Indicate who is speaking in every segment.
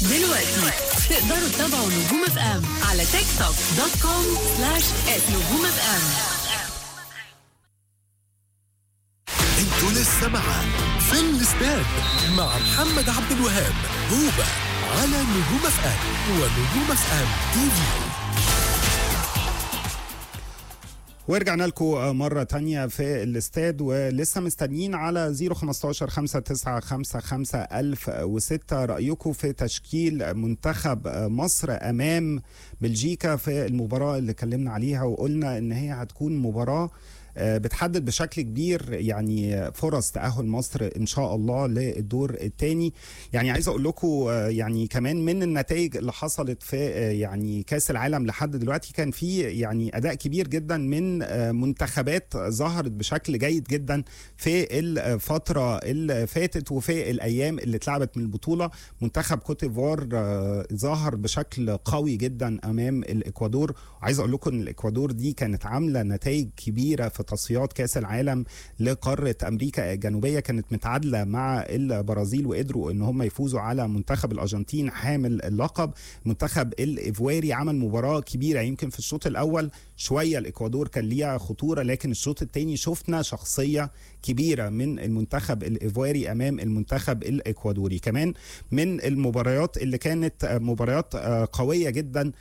Speaker 1: دلوقتي تقدروا تتابعوا نجوم اف ام على تيك توك دوت كوم سلاش نجوم اف ام
Speaker 2: انتوا لسه مع في الاستاد مع محمد عبد الوهاب هوبا على نجوم اف ام ونجوم اف ام تي في
Speaker 3: ورجعنا لكم مرة تانية في الاستاد ولسه مستنيين على 015 5955 1006 رأيكم في تشكيل منتخب مصر أمام بلجيكا في المباراة اللي اتكلمنا عليها وقلنا إن هي هتكون مباراة بتحدد بشكل كبير يعني فرص تأهل مصر إن شاء الله للدور الثاني يعني عايز أقول لكم يعني كمان من النتائج اللي حصلت في يعني كأس العالم لحد دلوقتي كان في يعني أداء كبير جدا من منتخبات ظهرت بشكل جيد جدا في الفترة اللي فاتت وفي الأيام اللي اتلعبت من البطولة منتخب كوتيفوار ظهر بشكل قوي جدا أمام الإكوادور وعايز أقول لكم إن الإكوادور دي كانت عاملة نتائج كبيرة في تصفيات كاس العالم لقاره امريكا الجنوبيه كانت متعادله مع البرازيل وقدروا ان هم يفوزوا على منتخب الارجنتين حامل اللقب منتخب الايفواري عمل مباراه كبيره يمكن في الشوط الاول شويه الاكوادور كان ليها خطوره لكن الشوط الثاني شفنا شخصيه كبيره من المنتخب الايفواري امام المنتخب الاكوادوري كمان من المباريات اللي كانت مباريات قويه جدا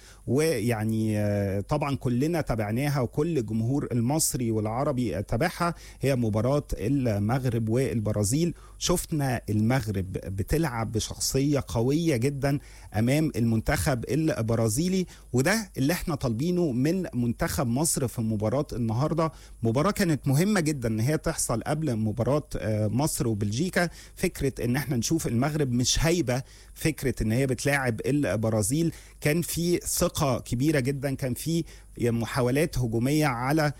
Speaker 3: ويعني طبعا كلنا تابعناها وكل الجمهور المصري والعربي تابعها هي مباراه المغرب والبرازيل شفنا المغرب بتلعب بشخصيه قويه جدا امام المنتخب البرازيلي وده اللي احنا طالبينه من منتخب مصر في مباراه النهارده مباراه كانت مهمه جدا ان هي تحصل قبل مباراه مصر وبلجيكا فكره ان احنا نشوف المغرب مش هايبه فكره ان هي بتلاعب البرازيل كان في ثقه كبيره جدا كان في محاولات هجوميه على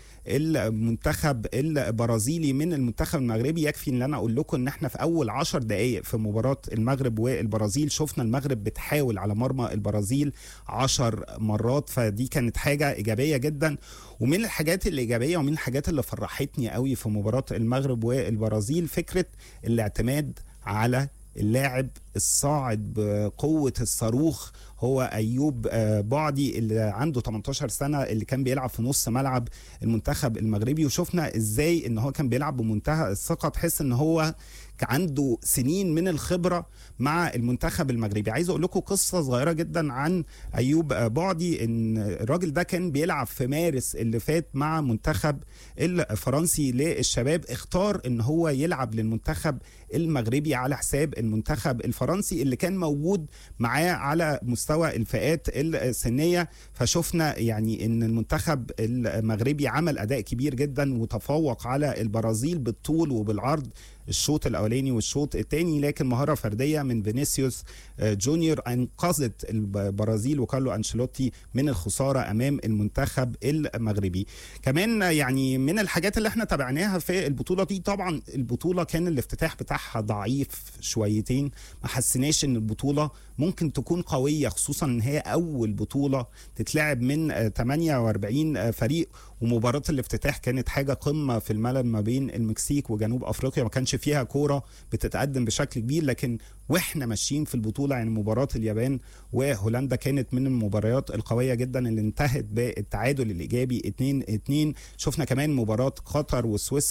Speaker 3: المنتخب البرازيلي من المنتخب المغربي يكفي ان انا اقول لكم ان احنا في اول عشر دقائق في مباراه المغرب والبرازيل شفنا المغرب بتحاول على مرمى البرازيل عشر مرات فدي كانت حاجه ايجابيه جدا ومن الحاجات الايجابيه ومن الحاجات اللي فرحتني قوي في مباراه المغرب والبرازيل فكره الاعتماد على اللاعب الصاعد بقوة الصاروخ هو أيوب بعدي اللي عنده 18 سنة اللي كان بيلعب في نص ملعب المنتخب المغربي وشفنا إزاي إن هو كان بيلعب بمنتهى الثقة تحس إن هو عنده سنين من الخبره مع المنتخب المغربي عايز اقول لكم قصه صغيره جدا عن ايوب بعدي ان الراجل ده كان بيلعب في مارس اللي فات مع منتخب الفرنسي للشباب اختار ان هو يلعب للمنتخب المغربي على حساب المنتخب الفرنسي اللي كان موجود معاه على مستوى الفئات السنيه فشفنا يعني ان المنتخب المغربي عمل اداء كبير جدا وتفوق على البرازيل بالطول وبالعرض الشوط الاولاني والشوط الثاني لكن مهاره فرديه من فينيسيوس جونيور انقذت البرازيل وكارلو انشيلوتي من الخساره امام المنتخب المغربي كمان يعني من الحاجات اللي احنا تابعناها في البطوله دي طبعا البطوله كان الافتتاح بتاعها ضعيف شويتين ما حسيناش ان البطوله ممكن تكون قويه خصوصا ان هي اول بطوله تتلعب من 48 فريق ومباراه الافتتاح كانت حاجه قمه في الملل ما بين المكسيك وجنوب افريقيا ما كانش فيها كوره بتتقدم بشكل كبير لكن واحنا ماشيين في البطوله يعني مباراه اليابان وهولندا كانت من المباريات القويه جدا اللي انتهت بالتعادل الايجابي 2 2 شفنا كمان مباراه قطر وسويسرا